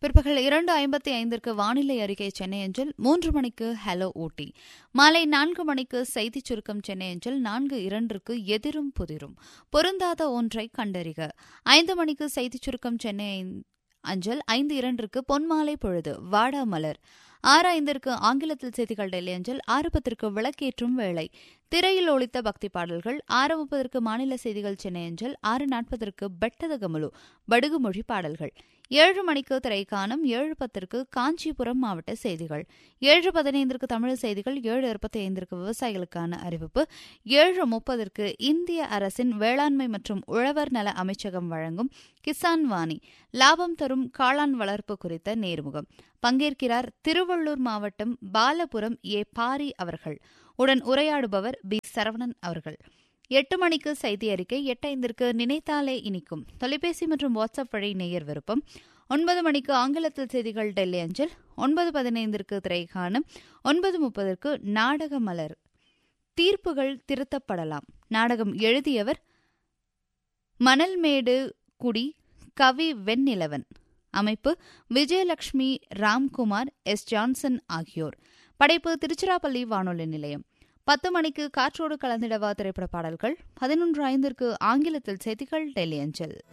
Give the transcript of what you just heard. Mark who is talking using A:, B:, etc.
A: பிற்பகல் இரண்டு ஐம்பத்தி ஐந்திற்கு வானிலை அறிக்கை சென்னை அஞ்சல் மூன்று மணிக்கு ஹலோ ஊட்டி மாலை நான்கு மணிக்கு செய்திச் சுருக்கம் சென்னை அஞ்சல் நான்கு இரண்டிற்கு எதிரும் புதிரும் பொருந்தாத ஒன்றை கண்டறிக ஐந்து மணிக்கு செய்திச் சுருக்கம் சென்னை அஞ்சல் ஐந்து இரண்டிற்கு பொன்மாலை பொழுது வாடா மலர் ஆறு ஐந்திற்கு ஆங்கிலத்தில் செய்திகள் டெல்லி அஞ்சல் ஆறு பத்திற்கு விளக்கேற்றும் வேளை திரையில் ஒழித்த பக்தி பாடல்கள் ஆறு முப்பதற்கு மாநில செய்திகள் சென்னை அஞ்சல் ஆறு நாற்பதற்கு பெட்டதகமுலு படுகுமொழி பாடல்கள் ஏழு மணிக்கு திரைக்கானம் ஏழு பத்திற்கு காஞ்சிபுரம் மாவட்ட செய்திகள் ஏழு பதினைந்திற்கு தமிழ் செய்திகள் ஏழு இருபத்தி ஐந்திற்கு விவசாயிகளுக்கான அறிவிப்பு ஏழு முப்பதற்கு இந்திய அரசின் வேளாண்மை மற்றும் உழவர் நல அமைச்சகம் வழங்கும் கிசான் வாணி லாபம் தரும் காளான் வளர்ப்பு குறித்த நேர்முகம் பங்கேற்கிறார் திருவள்ளூர் மாவட்டம் பாலபுரம் ஏ பாரி அவர்கள் உடன் உரையாடுபவர் பி சரவணன் அவர்கள் எட்டு மணிக்கு செய்தி அறிக்கை எட்டு ஐந்திற்கு நினைத்தாலே இனிக்கும் தொலைபேசி மற்றும் வாட்ஸ்அப் வழி நேயர் விருப்பம் ஒன்பது மணிக்கு ஆங்கிலத்தில் செய்திகள் டெல்லி அஞ்சல் ஒன்பது பதினைந்திற்கு திரைக்காணும் ஒன்பது முப்பதற்கு நாடக மலர் தீர்ப்புகள் திருத்தப்படலாம் நாடகம் எழுதியவர் மணல்மேடு குடி கவி வெண்ணிலவன் அமைப்பு விஜயலட்சுமி ராம்குமார் எஸ் ஜான்சன் ஆகியோர் படைப்பு திருச்சிராப்பள்ளி வானொலி நிலையம் பத்து மணிக்கு காற்றோடு கலந்திடவா திரைப்பட பாடல்கள் பதினொன்று ஐந்திற்கு ஆங்கிலத்தில் செய்திகள் டெல்லி அஞ்சல்